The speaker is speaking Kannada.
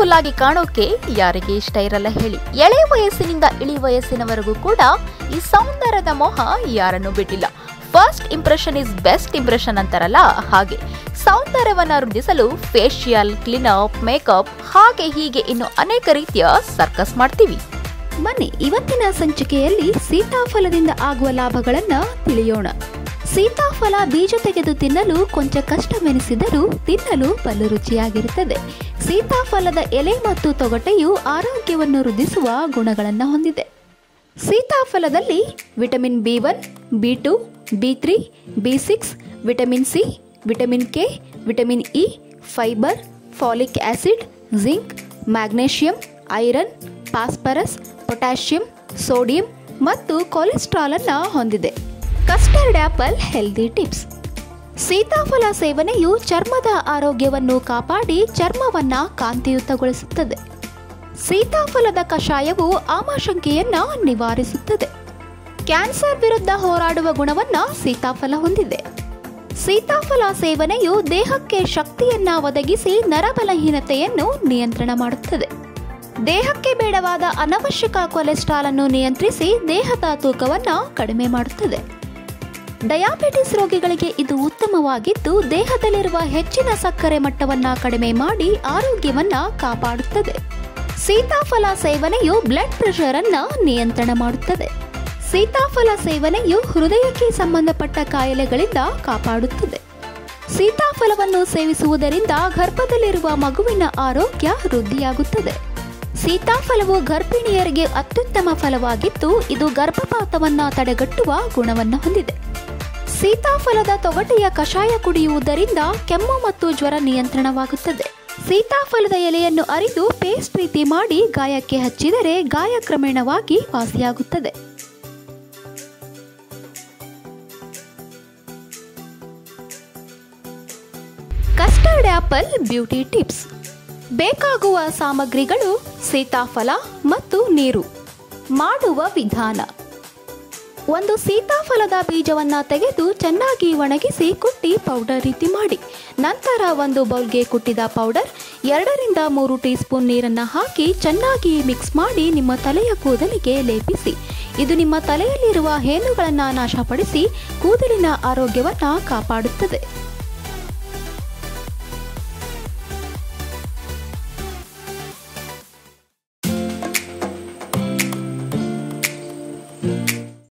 ಬ್ಯೂಟಿಫುಲ್ ಆಗಿ ಕಾಣೋಕೆ ಯಾರಿಗೆ ಇಷ್ಟ ಇರಲ್ಲ ಹೇಳಿ ಎಳೆ ವಯಸ್ಸಿನಿಂದ ಇಳಿ ವಯಸ್ಸಿನವರೆಗೂ ಕೂಡ ಈ ಸೌಂದರ್ಯದ ಮೋಹ ಯಾರನ್ನೂ ಬಿಟ್ಟಿಲ್ಲ first impression is best impression ಅಂತಾರಲ್ಲ ಹಾಗೆ ಸೌಂದರ್ಯವನ್ನ ವೃದ್ಧಿಸಲು ಫೇಶಿಯಲ್ ಕ್ಲೀನಪ್ ಮೇಕಪ್ ಹಾಗೆ ಹೀಗೆ ಇನ್ನು ಅನೇಕ ರೀತಿಯ ಸರ್ಕಸ್ ಮಾಡ್ತೀವಿ ಬನ್ನಿ ಇವತ್ತಿನ ಸಂಚಿಕೆಯಲ್ಲಿ ಸೀತಾಫಲದಿಂದ ಆಗುವ ಲಾಭಗಳನ್ನ ತಿಳಿಯೋಣ ಸೀತಾಫಲ ಬೀಜ ತೆಗೆದು ತಿನ್ನಲು ಕೊಂಚ ಕಷ್ಟವೆನಿಸಿದರೂ ತಿನ್ನಲು ಬಲು ರುಚಿಯಾಗಿರುತ್ತದೆ ಸೀತಾಫಲದ ಎಲೆ ಮತ್ತು ತೊಗಟೆಯು ಆರೋಗ್ಯವನ್ನು ವೃದ್ಧಿಸುವ ಗುಣಗಳನ್ನು ಹೊಂದಿದೆ ಸೀತಾಫಲದಲ್ಲಿ vitamin B one B two B three B six vitamin C vitamin K vitamin E fibre folic acid zinc magnesium iron phosphorus potassium sodium ಮತ್ತು ಕೊಲೆಸ್ಟ್ರಾಲ್ ಅನ್ನ ಹೊಂದಿದೆ ಕಸ್ಟರ್ಡ್ ಆಪಲ್ ಹೆಲ್ದಿ ಟಿಪ್ಸ್ ಸೀತಾಫಲ ಸೇವನೆಯು ಚರ್ಮದ ಆರೋಗ್ಯವನ್ನು ಕಾಪಾಡಿ ಚರ್ಮವನ್ನ ಕಾಂತಿಯುತಗೊಳಿಸುತ್ತದೆ ಸೀತಾಫಲದ ಕಷಾಯವು ಆಮಾಶಂಕೆಯನ್ನ ನಿವಾರಿಸುತ್ತದೆ ಕ್ಯಾನ್ಸರ್ ವಿರುದ್ಧ ಹೋರಾಡುವ ಗುಣವನ್ನ ಸೀತಾಫಲ ಹೊಂದಿದೆ ಸೀತಾಫಲ ಸೇವನೆಯು ದೇಹಕ್ಕೆ ಶಕ್ತಿಯನ್ನ ಒದಗಿಸಿ ನರಬಲಹೀನತೆಯನ್ನು ನಿಯಂತ್ರಣ ಮಾಡುತ್ತದೆ ದೇಹಕ್ಕೆ ಬೇಡವಾದ ಅನವಶ್ಯಕ ಕೊಲೆಸ್ಟ್ರಾಲ್ ಅನ್ನು ನಿಯಂತ್ರಿಸಿ ದೇಹದ ತೂಕವನ್ನ ಕಡಿಮೆ ಮಾಡುತ್ತದೆ ಡಯಾಬಿಟಿಸ್ ರೋಗಿಗಳಿಗೆ ಇದು ಉತ್ತಮವಾಗಿದ್ದು ದೇಹದಲ್ಲಿರುವ ಹೆಚ್ಚಿನ ಸಕ್ಕರೆ ಮಟ್ಟವನ್ನ ಕಡಿಮೆ ಮಾಡಿ ಆರೋಗ್ಯವನ್ನ ಕಾಪಾಡುತ್ತದೆ ಸೀತಾಫಲ ಸೇವನೆಯು ಬ್ಲಡ್ ಪ್ರೆಷರ್ ಅನ್ನ ನಿಯಂತ್ರಣ ಮಾಡುತ್ತದೆ ಸೀತಾಫಲ ಸೇವನೆಯು ಹೃದಯಕ್ಕೆ ಸಂಬಂಧಪಟ್ಟ ಕಾಯಿಲೆಗಳಿಂದ ಕಾಪಾಡುತ್ತದೆ ಸೀತಾಫಲವನ್ನು ಸೇವಿಸುವುದರಿಂದ ಗರ್ಭದಲ್ಲಿರುವ ಮಗುವಿನ ಆರೋಗ್ಯ ವೃದ್ಧಿಯಾಗುತ್ತದೆ ಸೀತಾಫಲವು ಗರ್ಭಿಣಿಯರಿಗೆ ಅತ್ಯುತ್ತಮ ಫಲವಾಗಿದ್ದು ಇದು ಗರ್ಭಪಾತವನ್ನ ತಡೆಗಟ್ಟುವ ಗುಣವನ್ನು ಹೊಂದಿದೆ ಸೀತಾಫಲದ ತೊಗಟೆಯ ಕಷಾಯ ಕುಡಿಯುವುದರಿಂದ ಕೆಮ್ಮು ಮತ್ತು ಜ್ವರ ನಿಯಂತ್ರಣವಾಗುತ್ತದೆ ಸೀತಾಫಲದ ಎಲೆಯನ್ನು ಅರಿದು ಪೇಸ್ಟ್ ರೀತಿ ಮಾಡಿ ಗಾಯಕ್ಕೆ ಹಚ್ಚಿದರೆ ಗಾಯ ಕ್ರಮೇಣವಾಗಿ ವಾಸಿಯಾಗುತ್ತದೆ ಕಸ್ಟರ್ಡ್ ಆಪಲ್ ಬ್ಯೂಟಿ ಟಿಪ್ಸ್ ಬೇಕಾಗುವ ಸಾಮಗ್ರಿಗಳು ಸೀತಾಫಲ ಮತ್ತು ನೀರು ಮಾಡುವ ವಿಧಾನ ಒಂದು ಸೀತಾಫಲದ ಬೀಜವನ್ನ ತೆಗೆದು ಚೆನ್ನಾಗಿ ಒಣಗಿಸಿ ಕುಟ್ಟಿ ಪೌಡರ್ ರೀತಿ ಮಾಡಿ ನಂತರ ಒಂದು ಬೌಲ್ಗೆ ಕುಟ್ಟಿದ ಪೌಡರ್ ಎರಡರಿಂದ ಮೂರು ಟೀ ಸ್ಪೂನ್ ನೀರನ್ನು ಹಾಕಿ ಚೆನ್ನಾಗಿ ಮಿಕ್ಸ್ ಮಾಡಿ ನಿಮ್ಮ ತಲೆಯ ಕೂದಲಿಗೆ ಲೇಪಿಸಿ ಇದು ನಿಮ್ಮ ತಲೆಯಲ್ಲಿರುವ ಹೇನುಗಳನ್ನು ನಾಶಪಡಿಸಿ ಕೂದಲಿನ ಆರೋಗ್ಯವನ್ನು ಕಾಪಾಡುತ್ತದೆ